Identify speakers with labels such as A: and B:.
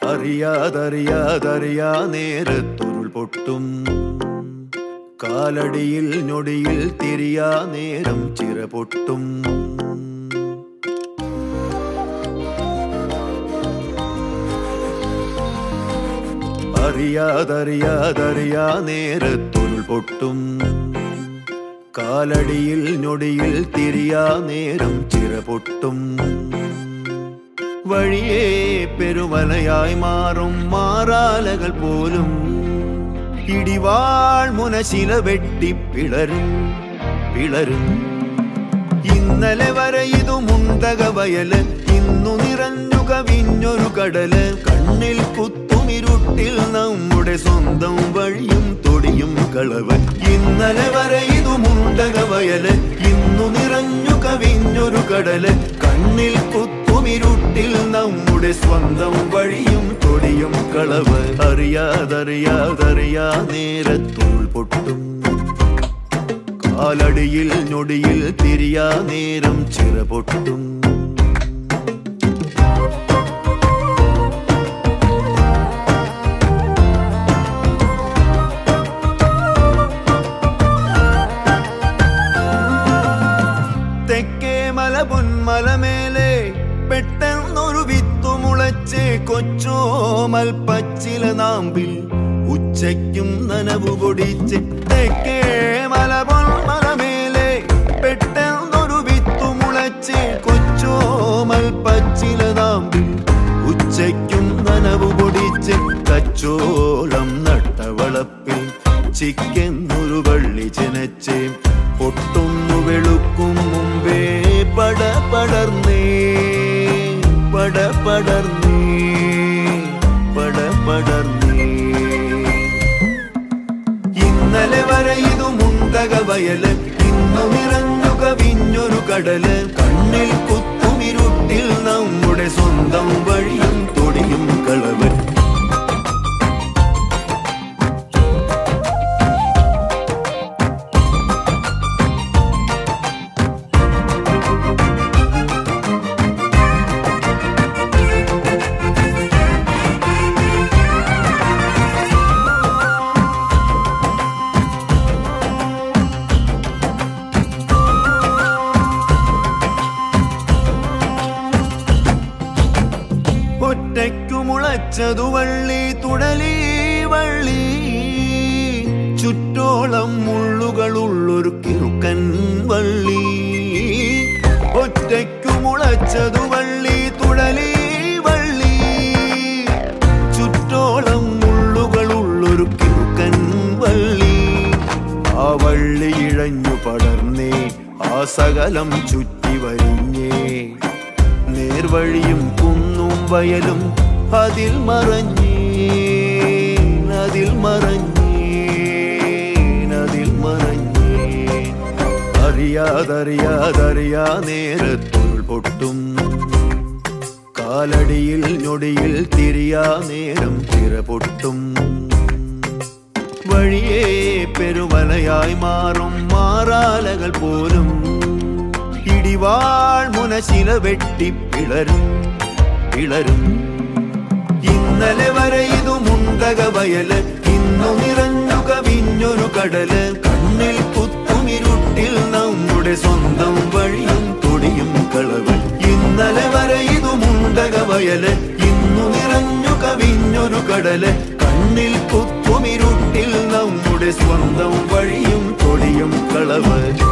A: അറിയാതറിയാതറിയാ നേരത്തുരുൾ പൊട്ടും കാലടിയിൽ ഞൊടിയിൽ തിരിയാ നേരം ചിറ പൊട്ടും അറിയാതറിയാതറിയാ നേരത്തുരുൾ പൊട്ടും കാലടിയിൽ ഞൊടിയിൽ തിരിയാ നേരം ചിറ പൊട്ടും വഴിയേ പെരുമലയായി മാറും മാറാലകൾ പോലും ഇടിവാൾ മുനശില വെട്ടി പിളരും പിളരും ഇന്നലെ വരെ ഇതു മുണ്ടക വയല് ഇന്നു നിറഞ്ഞു കവിഞ്ഞൊരു കടല് കണ്ണിൽ കുത്തുമിരുട്ടിൽ നമ്മുടെ സ്വന്തം വഴിയും തൊടിയും കളവ് ഇന്നലെ വരെ ഇതു മുണ്ടക വയല് ഇന്നു നിറഞ്ഞു കവിഞ്ഞൊരു കടല് കണ്ണിൽ കുത്തുമിരുട്ടിൽ നമ്മുടെ സ്വന്തം വഴിയും തൊടിയും കളവ് അറിയാതറിയാതറിയാ നേരത്തുൾ പൊട്ടും കാലടിയിൽ ഞൊടിയിൽ തിരിയാ നേരം ചിറ പൊട്ടും തെക്കേ മല പൊന്മലമേലെ പെട്ടെന്നൊരു വിത്തു മുളച്ച് കൊച്ചോമൽ പച്ചില നാമ്പിൽ ഉച്ചയ്ക്കും നനവു പൊടിച്ച് തെക്കേ മല പൊന്മലമേലെ പെട്ടെന്നൊരു വിത്തു മുളച്ച് കൊച്ചോമൽ പച്ചില നാമ്പിൽ ഉച്ചയ്ക്കും നനവു പൊടിച്ച് കച്ചോളം നട്ടവളപ്പിൽ ചിക്കെന്നൊരു വള്ളി ചെനച്ച് പൊട്ടുന്നു വെളുക്കും മുമ്പേ പട പടർന്നേ പട പടർന്നേ പട പടർന്നേ ഇന്നലെ വരെ ഇതു മുണ്ടക വയല് ഇന്നു നിറഞ്ഞു കവിഞ്ഞൊരു കടല് കണ്ണിൽ കുത്തുമിരുട്ടിൽ നമ്മുടെ സ്വന്തം വഴിയും തൊടിയും കളവ് ഒറ്റയ്ക്കു മുളച്ചതു വള്ളി തുടലി വള്ളി ചുറ്റോളം മുള്ളുകളുള്ളൊരു കിറുക്കൻ വള്ളി ഒറ്റയ്ക്കു മുളച്ചതു വള്ളി തുടലി വള്ളി ചുറ്റോളം മുള്ളുകളുള്ളൊരു കിറുക്കൻ വള്ളി ആ വള്ളി ഇഴഞ്ഞു പടർന്നേ ആ സകലം ചുറ്റി വരിഞ്ഞേ നേർവഴിയും കുന്നും വയലും അതിൽ മറഞ്ഞേ അതിൽ മറഞ്ഞേ അതിൽ മറഞ്ഞേ അറിയാതറിയാതറിയാ നേരത്തുൾ പൊട്ടും കാലടിയിൽ ഞൊടിയിൽ തിരിയാ നേരം ചിറ പൊട്ടും വഴിയേ പെരുമലയായി മാറും മാറാലകൾ പോലും ഇടിവാൾ മുനശില വെട്ടി പിളരും പിളരും ഇന്നലെ വരെ ഇതു മുണ്ടക വയല് ഇന്നു നിറഞ്ഞു കവിഞ്ഞൊരു കടല് കണ്ണിൽ കുത്തുമിരുട്ടിൽ നമ്മുടെ സ്വന്തം വഴിയും തൊടിയും കളവ് ഇന്നലെ വരെ ഇതു മുണ്ടക വയല് ഇന്നു നിറഞ്ഞു കവിഞ്ഞൊരു കടല് കണ്ണിൽ കുത്തുമിരുട്ടിൽ നമ്മുടെ സ്വന്തം വഴിയും തൊടിയും കളവ്